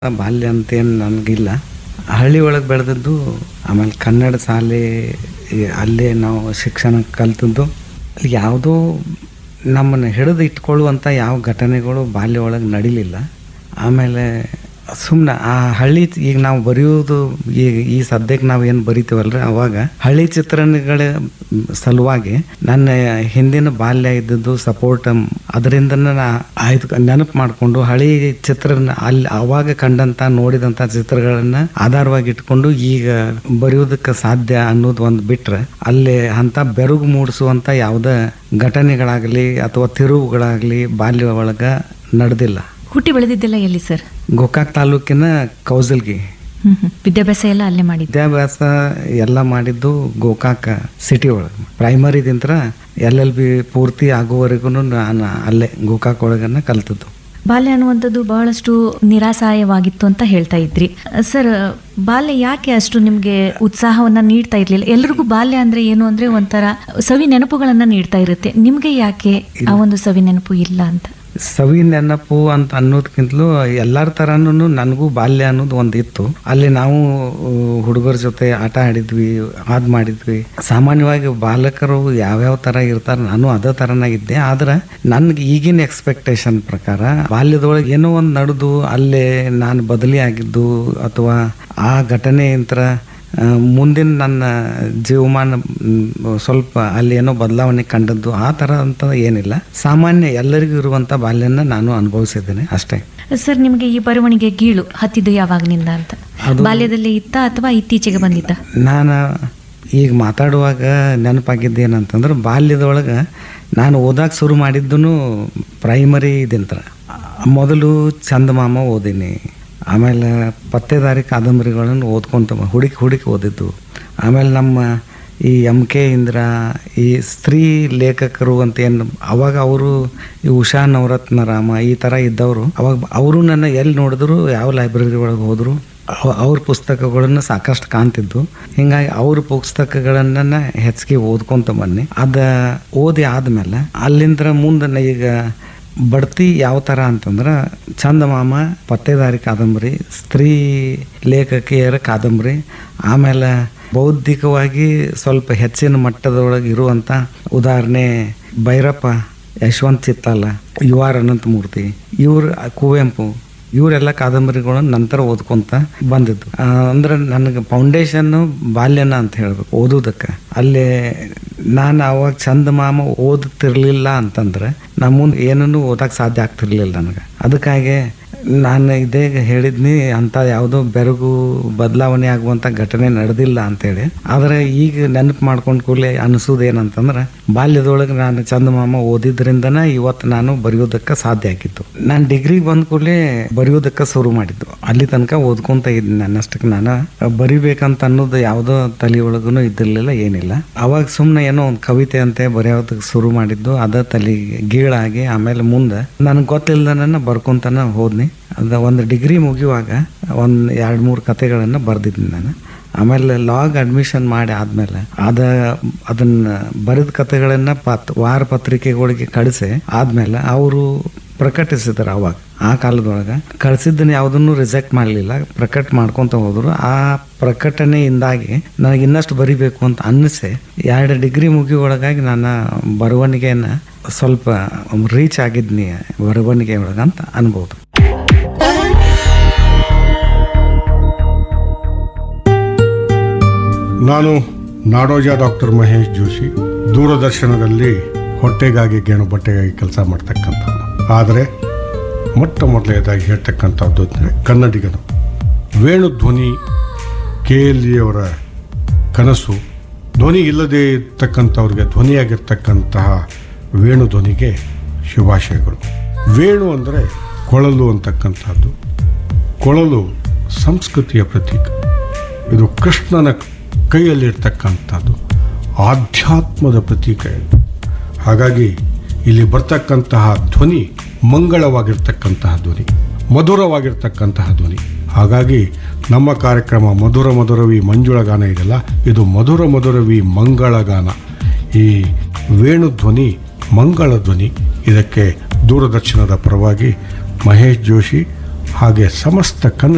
ಬಾಲ್ಯ ಅಂತೇನು ನನಗಿಲ್ಲ ಹಳ್ಳಿ ಒಳಗೆ ಬೆಳೆದದ್ದು ಆಮೇಲೆ ಕನ್ನಡ ಶಾಲೆ ಈ ಅಲ್ಲೇ ನಾವು ಶಿಕ್ಷಣ ಕಲ್ತದ್ದು ಅಲ್ಲಿ ಯಾವುದೋ ನಮ್ಮನ್ನು ಹಿಡಿದು ಇಟ್ಕೊಳ್ಳುವಂಥ ಯಾವ ಘಟನೆಗಳು ಬಾಲ್ಯ ಒಳಗೆ ನಡಿಲಿಲ್ಲ ಆಮೇಲೆ ಸುಮ್ಮನೆ ಆ ಹಳ್ಳಿ ಈಗ ನಾವು ಬರೆಯೋದು ಈಗ ಈ ಸದ್ಯಕ್ಕೆ ನಾವು ಏನು ಬರಿತೀವಲ್ರಿ ಅವಾಗ ಹಳ್ಳಿ ಚಿತ್ರಣಗಳ ಸಲುವಾಗಿ ನನ್ನ ಹಿಂದಿನ ಬಾಲ್ಯ ಇದ್ದದ್ದು ಸಪೋರ್ಟ್ ಅದರಿಂದ ನಾ ಆಯ್ತು ನೆನಪು ಮಾಡಿಕೊಂಡು ಹಳಿ ಚಿತ್ರ ಅಲ್ಲಿ ಅವಾಗ ಕಂಡಂತ ನೋಡಿದಂಥ ಚಿತ್ರಗಳನ್ನ ಆಧಾರವಾಗಿ ಇಟ್ಕೊಂಡು ಈಗ ಬರೆಯೋದಕ್ಕೆ ಸಾಧ್ಯ ಅನ್ನೋದು ಒಂದು ಬಿಟ್ರೆ ಅಲ್ಲಿ ಅಂತ ಬೆರಗು ಮೂಡಿಸುವಂಥ ಯಾವುದೇ ಘಟನೆಗಳಾಗಲಿ ಅಥವಾ ತಿರುವುಗಳಾಗಲಿ ಬಾಲ್ಯ ಒಳಗೆ ನಡೆದಿಲ್ಲ ಹುಟ್ಟಿ ಬೆಳೆದಿದ್ದೆಲ್ಲ ಎಲ್ಲಿ ಸರ್ ಗೋಕಾಕ್ ತಾಲೂಕಿನ ಕೌಸಲ್ಗಿ ಹ್ಮ್ ಹ್ಮ್. ವಿದ್ಯಾಭ್ಯಾಸ ಎಲ್ಲ ಅಲ್ಲೇ ಮಾಡಿದ್ದೆ ವಿದ್ಯಾಭ್ಯಾಸ ಎಲ್ಲ ಮಾಡಿದ್ದು ಗೋಕಾಕ ಸಿಟಿ ಒಳಗೆ ಪ್ರೈಮರಿದಿಂತ್ರ ಎಲ್ ಎಲ್ ಬಿ ಪೂರ್ತಿ ಆಗುವವರೆಗೂ ನಾನು ಅಲ್ಲೇ ಗೋಕಾಕ್ ಒಳಗನ್ನ ಕಲ್ತದ್ದು ಬಾಲ್ಯ ಅನ್ನುವಂಥದ್ದು ಬಹಳಷ್ಟು ನಿರಾಸಾಯವಾಗಿತ್ತು ಅಂತ ಹೇಳ್ತಾ ಇದ್ರಿ ಸರ್ ಬಾಲ್ಯ ಯಾಕೆ ಅಷ್ಟು ನಿಮಗೆ ಉತ್ಸಾಹವನ್ನ ನೀಡ್ತಾ ಇರ್ಲಿಲ್ಲ ಎಲ್ರಿಗೂ ಬಾಲ್ಯ ಅಂದ್ರೆ ಏನು ಅಂದ್ರೆ ಒಂಥರ ಸವಿ ನೆನಪುಗಳನ್ನ ನೀಡ್ತಾ ಇರುತ್ತೆ ನಿಮ್ಗೆ ಯಾಕೆ ಆ ಒಂದು ಸವಿ ನೆನಪು ಇಲ್ಲ ಅಂತ ಸವಿ ನೆನಪು ಅಂತ ಅನ್ನೋದಕ್ಕಿಂತಲೂ ಎಲ್ಲರ ಥರನೂ ನನಗೂ ಬಾಲ್ಯ ಅನ್ನೋದು ಒಂದು ಇತ್ತು ಅಲ್ಲಿ ನಾವು ಹುಡುಗರ ಜೊತೆ ಆಟ ಆಡಿದ್ವಿ ಅದ್ ಮಾಡಿದ್ವಿ ಸಾಮಾನ್ಯವಾಗಿ ಬಾಲಕರು ಯಾವ್ಯಾವ ಥರ ಇರ್ತಾರೆ ನಾನು ಅದೇ ಥರನಾಗಿದ್ದೆ ಆದ್ರೆ ನನ್ಗೆ ಈಗಿನ ಎಕ್ಸ್ಪೆಕ್ಟೇಷನ್ ಪ್ರಕಾರ ಬಾಲ್ಯದೊಳಗೆ ಏನೋ ಒಂದು ನಡೆದು ಅಲ್ಲೇ ನಾನು ಬದಲಿ ಆಗಿದ್ದು ಅಥವಾ ಆ ಘಟನೆಯಂತ್ರ ಆ, ಮುಂದಿನ ನನ್ನ ಜೀವಮಾನ ಮ್, ಸ್ವಲ್ಪ ಅಲ್ಲಿ ಏನೋ ಬದಲಾವಣೆ ಕಂಡದ್ದು ಆ ಥರ ಅಂತ ಏನಿಲ್ಲ ಸಾಮಾನ್ಯ ಎಲ್ಲರಿಗೂ ಇರುವಂಥ ಬಾಲ್ಯನ ನಾನು ಅನುಭವಿಸಿದ್ದೇನೆ ಅಷ್ಟೇ ಸರ್ ನಿಮ್ಗೆ ಈ ಬರವಣಿಗೆ ಗೀಳು ಹತ್ತಿದ್ದು ಯಾವಾಗನಿಂದ ಅಂತ ಅದು- ಬಾಲ್ಯದಲ್ಲಿ ಇತ್ತ ಅಥವಾ ಇತ್ತೀಚೆಗೆ ಬಂದಿದ್ದ ನಾನು ಈಗ ಮಾತಾಡುವಾಗ ನೆನಪಾಗಿದ್ದೇನಂತಂದ್ರೆ ಬಾಲ್ಯದೊಳಗೆ ನಾನು ಓದಾಕ ಶುರು ಮಾಡಿದ್ದು ಪ್ರೈಮರಿ ಇದಿಂತ್ರ ಮೊದಲು ಚಂದಮಾಮ ಓದೀನಿ ಆಮೇಲೆ ಪತ್ತೆದಾರಿ ಕಾದಂಬರಿಗಳನ್ನು ಓದ್ಕೊಂತ ಬ- ಹುಡುಕಿ ಹುಡುಕಿ ಓದಿದ್ದು ಆಮೇಲೆ ನಮ್ಮ ಈ ಎಮ್ ಕೆ ಇಂದ್ರ ಈ ಸ್ತ್ರೀ ಲೇಖಕರು ಅಂತ ಏನು ಅವಾಗ ಅವರು ಈ ಉಷಾ ನವರತ್ನ ರಾಮ ಈ ಥರ ಇದ್ದವರು ಅವಾಗ ಅವರು ನನ್ನ ಎಲ್ಲಿ ನೋಡಿದ್ರು ಯಾವ ಲೈಬ್ರರಿ ಒಳಗೆ ಹೋದ್ರು ಅವ- ಅವ್ರ ಪುಸ್ತಕಗಳನ್ನು ಸಾಕಷ್ಟು ಕಾಣ್ತಿದ್ದು ಹಿಂಗಾಗಿ ಅವ್ರ ಪುಸ್ತಕಗಳನ್ನ ಹೆಚ್ಚಿಗೆ ಓದ್ಕೊಂತ ಬನ್ನಿ ಅದ ಓದಿ ಆದ್ಮೇಲೆ ಅಲ್ಲಿಂದ ಮುಂದೆ ನ- ಈಗ ಬಡ್ತಿ ಯಾವ ಥರ ಅಂತಂದ್ರೆ ಚಂದಮಾಮ ಪತ್ತೇದಾರಿ ಕಾದಂಬರಿ ಸ್ತ್ರೀ ಲೇಖಕಿಯರ ಕಾದಂಬರಿ ಆಮೇಲೆ ಬೌದ್ಧಿಕವಾಗಿ ಸ್ವಲ್ಪ ಹೆಚ್ಚಿನ ಮಟ್ಟದೊಳಗೆ ಇರುವಂಥ ಉದಾಹರಣೆ ಭೈರಪ್ಪ ಯಶವಂತ್ ಚಿತ್ತಲ್ಲ ಯು ಆರ್ ಅನಂತಮೂರ್ತಿ ಇವ್ರ ಕುವೆಂಪು ಇವರೆಲ್ಲ ಕಾದಂಬರಿಗಳನ್ನ ನಂತರ ಓದ್ಕೊಂತ ಬಂದಿದ್ದು ಆ, ಅಂದ್ರೆ ನನಗೆ ಫೌಂಡೇಶನ್ ಬಾಲ್ಯನ ಅಂತ ಹೇಳ್ಬೇಕು ಓದೋದಕ್ಕೆ ಅಲ್ಲಿ ನಾನು ಅವಾಗ ಚಂದ ಮಾಮ ಓದುತ್ತಿರ್ಲಿಲ್ಲ ಅಂತಂದ್ರೆ ನಾ ಮುಂದೆ ಏನನ್ನು ಓದಕ್ಕೆ ಸಾಧ್ಯ ಆಗ್ತಿರ್ಲಿಲ್ಲ ನನಗೆ ಅದಕ್ಕಾಗಿ ನಾನು ಇದೇ ಹೇಳಿದ್ನಿ ಅಂತ ಯಾವುದೋ ಬೆರಗು ಬದಲಾವಣೆ ಆಗುವಂಥ ಘಟನೆ ನಡೆದಿಲ್ಲ ಅಂತೇಳಿ ಆದರೆ ಈಗ ನೆನಪು ಮಾಡ್ಕೊಂಡು ಕೂಡಲೇ ಅನಿಸೋದು ಏನಂತಂದ್ರೆ ಬಾಲ್ಯದೊಳಗೆ ನಾನು ಚಂದಮಾಮ ಓದಿದ್ರಿಂದನ ಇವತ್ತು ನಾನು ಬರೆಯೋದಕ್ಕೆ ಸಾಧ್ಯ ಆಗಿತ್ತು ನಾನು ಡಿಗ್ರಿಗೆ ಬಂದ ಕೂಡಲೇ ಬರೆಯೋದಕ್ಕೆ ಶುರು ಮಾಡಿದ್ದು ಅಲ್ಲಿ ತನಕ ಓದ್ಕೊಂತ ಇದ್ದೀನಿ ನನ್ನಷ್ಟಕ್ಕೆ ನಾನು ಬರಿಬೇಕಂತ ಅನ್ನೋದು ಯಾವುದೋ ತಲೆ ಒಳಗೂ ಇದ್ದಿರಲಿಲ್ಲ ಏನಿಲ್ಲ ಅವಾಗ ಸುಮ್ಮನೆ ಏನೋ ಒಂದು ಕವಿತೆ ಅಂತೆ ಬರೆಯೋದಕ್ಕೆ ಶುರು ಮಾಡಿದ್ದು ಅದ ತಲೆ ಗೀಳಾಗಿ ಆಮೇಲೆ ಮುಂದೆ ನನಗೆ ಗೊತ್ತಿಲ್ಲದನ್ನ ಬರ್ಕೊಂತನ ಹೋದ್ನಿ ಅದ ಒಂದು ಡಿಗ್ರಿ ಮುಗಿಯುವಾಗ ಒಂದು ಎರಡು ಮೂರು ಕತೆಗಳನ್ನು ಬರೆದಿದ್ದೀನಿ ನಾನು ಆಮೇಲೆ ಲಾಗ್ ಅಡ್ಮಿಷನ್ ಮಾಡಿ ಆದ್ಮೇಲೆ ಅದ ಅದನ್ನ ಬರೆದ ಕತೆಗಳನ್ನ ಪತ್ ವಾರ ಪತ್ರಿಕೆಗಳಿಗೆ ಕಳಿಸಿ ಆದ್ಮೇಲೆ ಅವರು ಪ್ರಕಟಿಸಿದ್ರು ಅವಾಗ ಆ ಕಾಲದೊಳಗೆ ಕಳ್ಸಿದ್ದನ್ನ ಯಾವುದನ್ನು ರಿಜೆಕ್ಟ್ ಮಾಡಲಿಲ್ಲ ಪ್ರಕಟ ಮಾಡ್ಕೊಂತ ಹೋದ್ರು ಆ ಪ್ರಕಟಣೆಯಿಂದಾಗಿ ನನಗೆ ಇನ್ನಷ್ಟು ಬರಿಬೇಕು ಅಂತ ಅನ್ನಿಸಿ ಎರಡು ಡಿಗ್ರಿ ಮುಗಿಯೊಳಗಾಗಿ ನನ್ನ ಬರವಣಿಗೆಯನ್ನು ಸ್ವಲ್ಪ ರೀಚ್ ಆಗಿದ್ನಿ ಬರವಣಿಗೆ ಒಳಗೆ ಅಂತ ಅನ್ಬೋದು ನಾನು ನಾಡೋಜ ಡಾಕ್ಟರ್ ಮಹೇಶ್ ಜೋಶಿ ದೂರದರ್ಶನದಲ್ಲಿ ಹೊಟ್ಟೆಗಾಗಿ ಗೇಣು ಬಟ್ಟೆಗಾಗಿ ಕೆಲಸ ಮಾಡ್ತಕ್ಕಂಥ ಆದರೆ ಮೊಟ್ಟ ಮೊದಲನೇದಾಗಿ ಹೇಳ್ತಕ್ಕಂಥದ್ದು ಅಂದರೆ ಕನ್ನಡಿಗನು ವೇಣು ಧ್ವನಿ ಕೆ ಎಲ್ ಅವರ ಕನಸು ಧ್ವನಿ ಇಲ್ಲದೆ ಇರ್ತಕ್ಕಂಥವ್ರಿಗೆ ಧ್ವನಿಯಾಗಿರ್ತಕ್ಕಂತಹ ವೇಣು ಧ್ವನಿಗೆ ಶುಭಾಶಯಗಳು ವೇಣು ಅಂದರೆ ಕೊಳಲು ಅಂತಕ್ಕಂಥದ್ದು ಕೊಳಲು ಸಂಸ್ಕೃತಿಯ ಪ್ರತೀಕ ಇದು ಕೃಷ್ಣನ ಕೈಯಲ್ಲಿರ್ತಕ್ಕಂಥದ್ದು ಆಧ್ಯಾತ್ಮದ ಪ್ರತೀಕ ಇದು ಹಾಗಾಗಿ ಇಲ್ಲಿ ಬರ್ತಕ್ಕಂತಹ ಧ್ವನಿ ಮಂಗಳವಾಗಿರ್ತಕ್ಕಂತಹ ಧ್ವನಿ ಮಧುರವಾಗಿರ್ತಕ್ಕಂತಹ ಧ್ವನಿ ಹಾಗಾಗಿ ನಮ್ಮ ಕಾರ್ಯಕ್ರಮ ಮಧುರ ಮಧುರವಿ ಮಂಜುಳಗಾನ ಇದೆಯಲ್ಲ ಇದು ಮಧುರ ಮಧುರವಿ ಮಂಗಳಗಾನ ಈ ವೇಣು ಧ್ವನಿ ಮಂಗಳ ಧ್ವನಿ ಇದಕ್ಕೆ ದೂರದರ್ಶನದ ಪರವಾಗಿ ಮಹೇಶ್ ಜೋಶಿ ಹಾಗೆ ಸಮಸ್ತ ಕನ್ನಡ